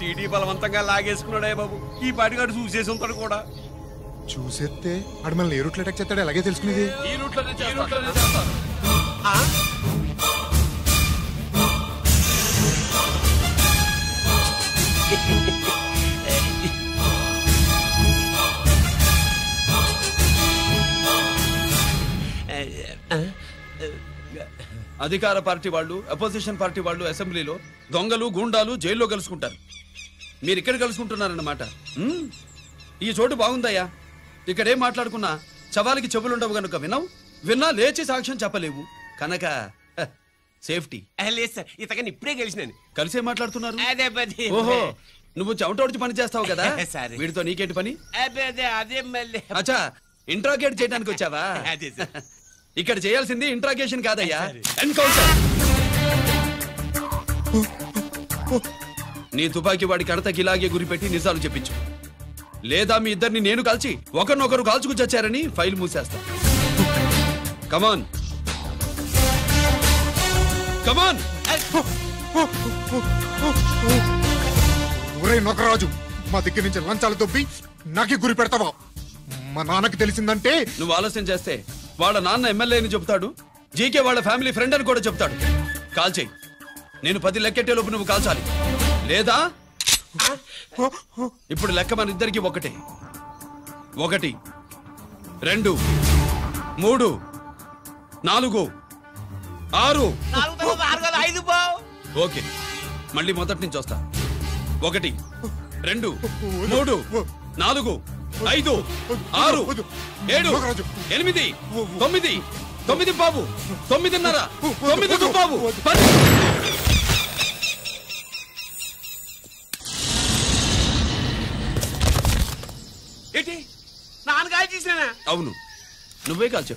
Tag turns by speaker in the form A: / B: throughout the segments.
A: CD బలవంతంగా లాగేసుకున్నాడే బాబు ఈ పాటిగాడు చూసేసి ఉంటాడు కూడా
B: చూసేస్తే ఆడు మనల్ని ఏ రూట్లో అటాక్ చేస్తాడో ఎలాగే తెలుసుకునేది
A: ఈ రూట్లోనే చేస్తాను అధికార పార్టీ వాళ్ళు అపోజిషన్ పార్టీ వాళ్ళు అసెంబ్లీలో దొంగలు గూండాలు జైల్లో కలుసుకుంటారు మీరు ఇక్కడ కలుసుకుంటున్నారన్నమాట మ్మ్. ఈ చోటు బాగుందయ్యా ఇక్కడ ఏం మాట్లాడుకున్నా చవాలికి చెవులుండవు గనుక వినవు విన్నా లేచి సాక్ష్యం చెప్పలేవు కనుక హ, సేఫ్టీ
C: లేదు సార్ ఇతగాని ఇప్పుడే గెలిచినాను
A: కలిసే మాట్లాడుతున్నారు
C: అదే పది
A: ఓహో నువ్వు చెమటోడిచి పని చేస్తావు కదా
C: సరే.
A: వీడితో నీకేంటి పని
C: అదే అదే అదే మళ్ళీ
A: అచ్చా ఇంట్రాగేట్ చేయడానికి వచ్చావా
C: అదే సార్.
A: ఇక్కడ చేయాల్సింది ఇంట్రాగేషన్ కాదయ్యా ఎన్కౌంటర్ నీ తుపాకీ వాడి కడతకి ఇలాగే గురిపెట్టి నిజాలు చెప్పించు లేదా మీ ఇద్దరిని నేను కాల్చి ఒకరినొకరు కాల్చుకు చచ్చారని ఫైల్ మూసేస్తా కమాన్ కమాన్
B: ఒరే నొకరాజు మా దగ్గర నుంచి లంచాలు దొబ్బి నాకే గురి పెడతావా మా నాన్నకి తెలిసిందంటే
A: నువ్వు ఆలస్యం చేస్తే వాళ్ళ నాన్న ఎమ్మెల్యే అని చెప్తాడు జీకే వాళ్ళ ఫ్యామిలీ ఫ్రెండ్ అని కూడా చెప్తాడు కాల్ చేయి నేను పది లెక్కెట్టే లోపు నువ్వు కాల్చాలి లేదా ఇప్పుడు లెక్క మన ఇద్దరికి ఒకటే ఒకటి రెండు మూడు నాలుగు ఆరు
C: నాలుగు తర్వాత ఆరు కదా ఐదు బావు
A: ఓకే మళ్ళీ మొదటి నుంచి వస్తా ఒకటి రెండు మూడు నాలుగు ఐదు ఆరు ఏడు ఎనిమిది తొమ్మిది తొమ్మిది బాబు తొమ్మిదిన్నర తొమ్మిది బాబు పది
C: ఏంటి నాన్నగారు చేసినా
A: అవును నువ్వే కాల్చావు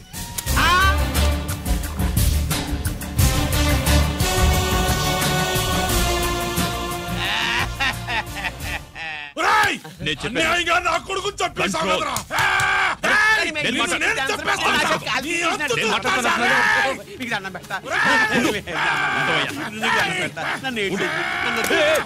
D: నేను చెప్పాను.
E: నా కొడుకు చంపేశావు
D: Control.
E: కదరా?
D: నేను మాట్లా-
E: నేను చంపేస్తాను. నీ అంతు
D: నేను
E: చూస్తాను.
D: మాట్లాడుతున్నాను.
C: మీకు దండం పెడతా
D: ఉండవయ్యా.
C: నీకు దండం పెడతా. నన్ను ఏంటి? నన్ను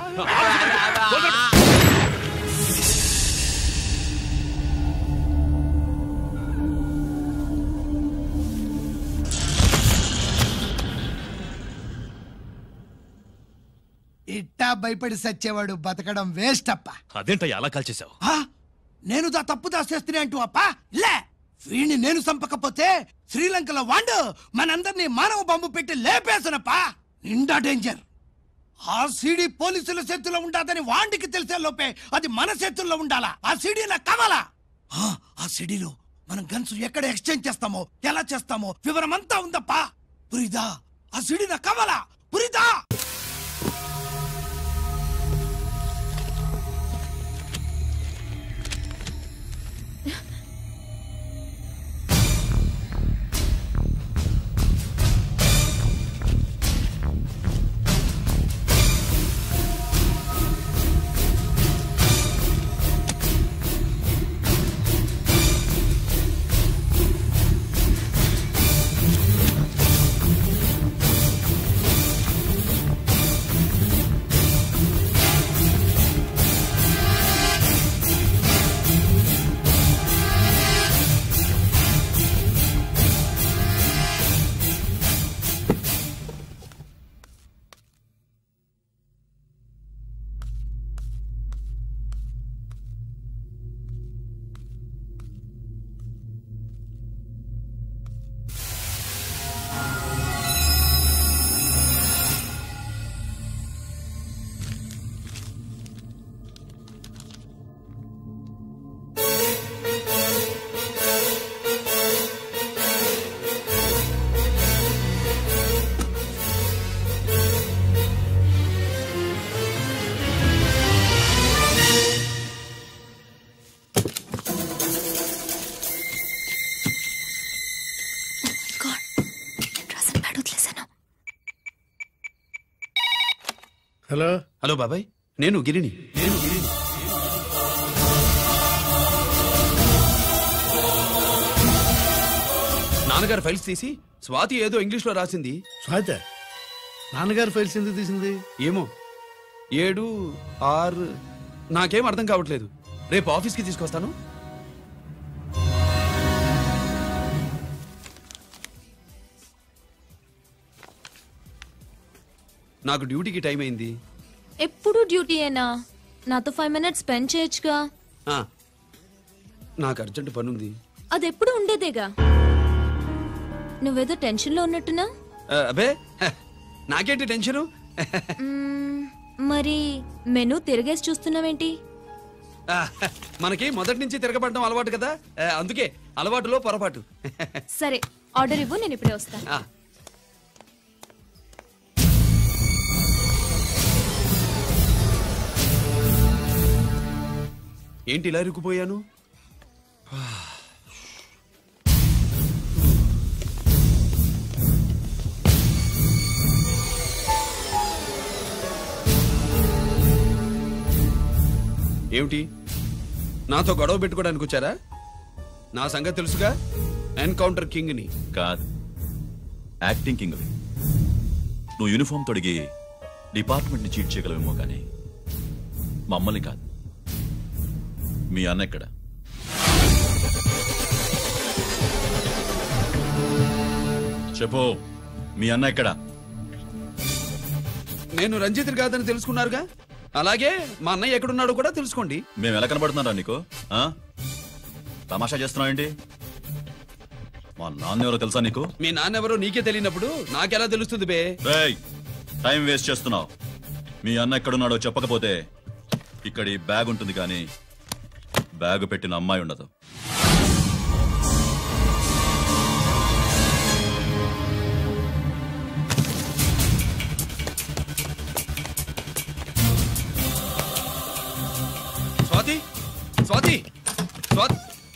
F: ఇట్టా భయపడి సచ్చేవాడు బతకడం వేస్ట్ అప్ప
D: అదేంటయ్యా అలా కాల్చేశావు
F: ఆ? నేను దా తప్పు దాచేస్తున్నా అంటూ అప్ప లే వీణ్ణి నేను చంపకపోతే శ్రీలంకలో వాండు మనందరినీ మానవ బాంబు పెట్టి లేపేసనప్పా నిండా డేంజర్ ఆ సీడీ పోలీసుల చేతుల్లో ఉండాదని వాండికి తెలిసే లోపే అది మన చేతుల్లో ఉండాలా ఆ సీడీలా కావాలా ఆ, ఆ సీడీలో మనం గన్స్ ఎక్కడ ఎక్స్చేంజ్ చేస్తామో ఎలా చేస్తామో వివరం అంతా ఉందప్పా పురిదా ఆ సీడీ నాకు కావాలా పురిదా
E: హలో
A: హలో బాబాయ్ నేను గిరిని నాన్నగారు ఫైల్స్ తీసి స్వాతి ఏదో ఇంగ్లీష్ లో రాసింది
E: స్వాత నాన్నగారు ఫైల్స్ ఎందుకు తీసింది
A: ఏమో ఏడు ఆరు నాకేం అర్థం కావట్లేదు రేపు ఆఫీస్కి తీసుకొస్తాను నాకు డ్యూటీకి టైం అయింది
G: ఎప్పుడు డ్యూటీయేనా నాతో ఫైవ్ మినిట్స్ స్పెండ్ చేయొచ్చుగా
A: ఆ, నాకు అర్జెంట్ పని ఉంది
G: అది ఎప్పుడు ఉండేదేగా నువ్వేదో టెన్షన్లో ఉన్నట్టునా
A: ఆ, అబే హ, నాకేంటి టెన్షను
G: మ్మ్, మరి మెనూ తిరిగేసి చూస్తున్నావేంటి
A: ఆ, మనకి మొదటి నుంచి తిరగబడడం అలవాటు కదా ఆ, అందుకే అలవాటులో పొరపాటు
G: సరే ఆర్డర్ ఇవ్వు నేను ఇప్పుడే వస్తాను
A: ఆ, ఏంటి ఇలా ఇరుక్కుపోయాను ఏమిటి నాతో గొడవ పెట్టుకోవడానికి వచ్చారా నా సంగతి తెలుసుగా ఎన్కౌంటర్ కింగ్ని
D: కాదు యాక్టింగ్ కింగ్ నువ్వు యూనిఫామ్ తొడిగి డిపార్ట్మెంట్ని చీట్ చేయగలవేమో కానీ మమ్మల్ని కాదు మీ అన్న ఎక్కడ చెప్పు మీ అన్న ఎక్కడ
A: నేను రంజిత్ కాదని తెలుసుకున్నారుగా అలాగే మా అన్నయ్య ఎక్కడున్నాడో కూడా తెలుసుకోండి
D: మేము ఎలా కనబడుతున్నారా నీకు ఆ? తమాషా చేస్తున్నావు ఏంటి మా నాన్న ఎవరో తెలుసా నీకు
A: మీ నాన్నెవరో నీకే తెలియనప్పుడు నాకెలా తెలుస్తుంది బే
D: రేయ్ టైం వేస్ట్ చేస్తున్నావు మీ అన్న ఎక్కడున్నాడో చెప్పకపోతే ఇక్కడ ఈ బ్యాగ్ ఉంటుంది కానీ బ్యాగ్ పెట్టిన అమ్మాయి ఉండదు
A: Swathi Swathi Swathi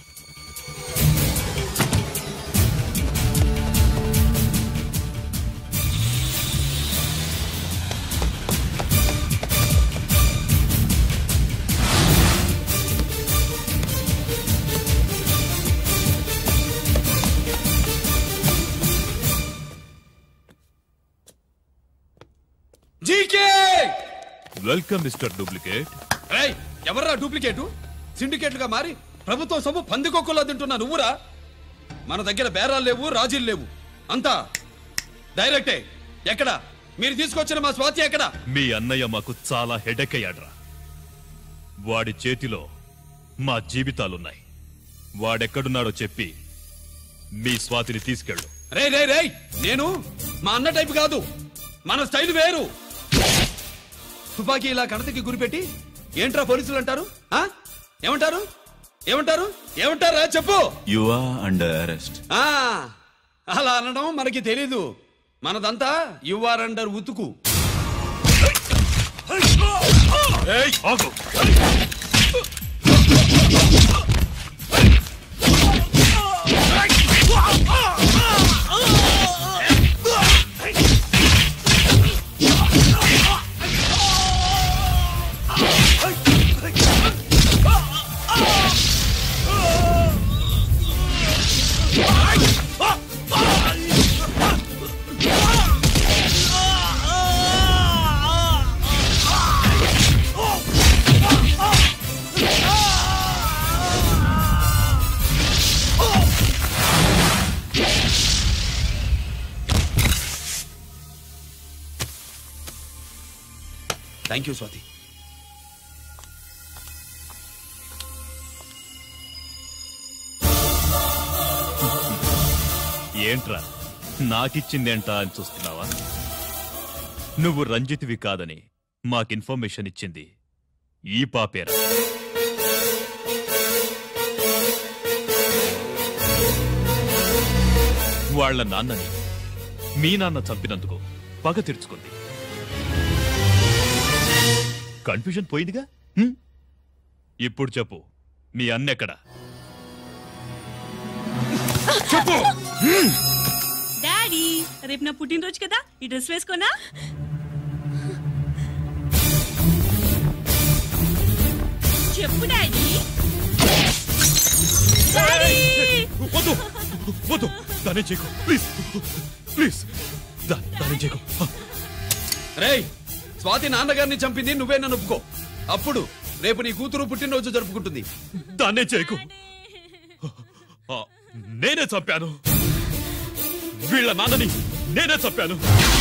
A: GK
H: welcome mister duplicate
A: రేయ్ ఎవర్రా డూప్లికేటు సిండికేట్లుగా మారి ప్రభుత్వం సొమ్ము పందికొక్కులా తింటున్నా నువ్వురా మన దగ్గర బేరాలు లేవు రాజీలు లేవు అంతా డైరెక్టే ఎక్కడ మీరు తీసుకొచ్చిన మా స్వాతి ఎక్కడ
H: మీ అన్నయ్య మాకు చాలా హెడెక్ అయ్యాడ్రా వాడి చేతిలో మా జీవితాలున్నాయి వాడెక్కడున్నాడో చెప్పి మీ స్వాతిని తీసుకెళ్ళు
A: రే రే రేయ్ నేను మా అన్న టైప్ కాదు మన స్టైల్ వేరు తుపాకీ ఇలా కణతకి గురిపెట్టి ఏంట్రా పోలీసులు అంటారు ఆ? ఏమంటారు ఏమంటారు ఏమంటారా చెప్పు
D: యు ఆర్ అండర్ అరెస్ట్
A: ఆ అలా అనడం మనకి తెలీదు మనదంతా యువర్ అండర్ ఉతుకు
H: ఆగు
A: థ్యాంక్ యూ స్వాతి
H: ఏంట్రా నాకిచ్చిందేంటా అని చూస్తున్నావా నువ్వు రంజిత్వి కాదని మాకు ఇన్ఫర్మేషన్ ఇచ్చింది ఈ పాపేరా వాళ్ళ నాన్నని మీ నాన్న చంపినందుకు పగ తీర్చుకుంది కన్ఫ్యూజన్ పోయిందిగా హ్మ్? ఇప్పుడు చెప్పు మీ అన్నెక్కడా
I: డాడీ రేపు నా పుట్టినరోజు కదా ఈ డ్రెస్ వేసుకోనా చెప్పు డాడీ డాడీ
H: వద్దు వద్దు దానే చేయకు ప్లీజ్ ప్లీజ్ దా దానే చేయకు
A: రేయ్ స్వాతి నాన్నగారిని చంపింది నువ్వే నన్ను ఒప్పుకో అప్పుడు రేపు నీ కూతురు పుట్టినరోజు జరుపుకుంటుంది
H: దాన్నే చేయకు ఆ, నేనే చంపాను వీళ్ళ నాన్నని నేనే చంపాను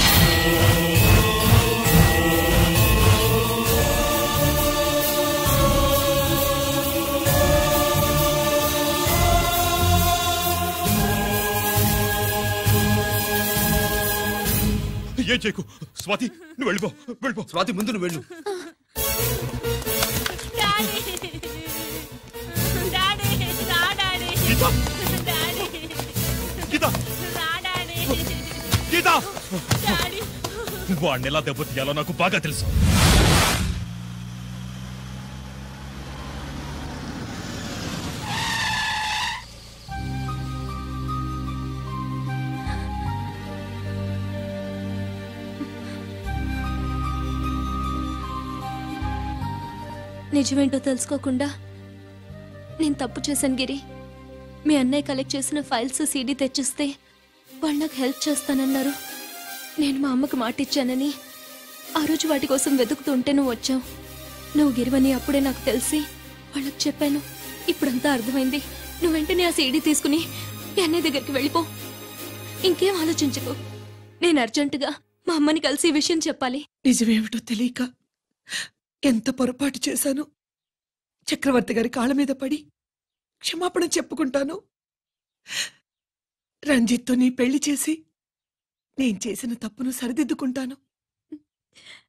H: ఏం చేయకు స్వాతి నువ్వు వెళ్ళిపో వెళ్ళిపో
A: స్వాతి ముందు నువ్వు వెళ్ళు
I: డాడీ డాడీ రా డాడీ
H: గీత
I: డాడీ
H: గీత
I: రా డాడీ
H: గీత
I: డాడీ
H: వాడిని ఎలా దెబ్బతీయాలో నాకు బాగా తెలుసు
G: నిజమేంటో తెలుసుకోకుండా నేను తప్పు చేశాను గిరి మీ అన్నయ్య కలెక్ట్ చేసిన ఫైల్స్ సీడీ తెచ్చిస్తే వాళ్ళు నాకు హెల్ప్ చేస్తానన్నారు నేను మా అమ్మకు మాట ఇచ్చానని ఆ రోజు వాటి కోసం వెతుకుతుంటే నువ్వు వచ్చావు నువ్వు గిరివని అప్పుడే నాకు తెలిసి వాళ్ళకి చెప్పాను ఇప్పుడంతా అర్థమైంది నువ్వు వెంటనే ఆ సీడీ తీసుకుని మీ అన్నయ్య దగ్గరికి వెళ్ళిపో ఇంకేం ఆలోచించకు నేను అర్జెంటుగా మా అమ్మని కలిసి ఈ విషయం చెప్పాలి
J: నిజమేమిటో తెలియక ఎంత పొరపాటు చేశాను చక్రవర్తి గారి కాళ్ళ మీద పడి క్షమాపణ చెప్పుకుంటాను రంజిత్తో నీ పెళ్లి చేసి నేను చేసిన తప్పును సరిదిద్దుకుంటాను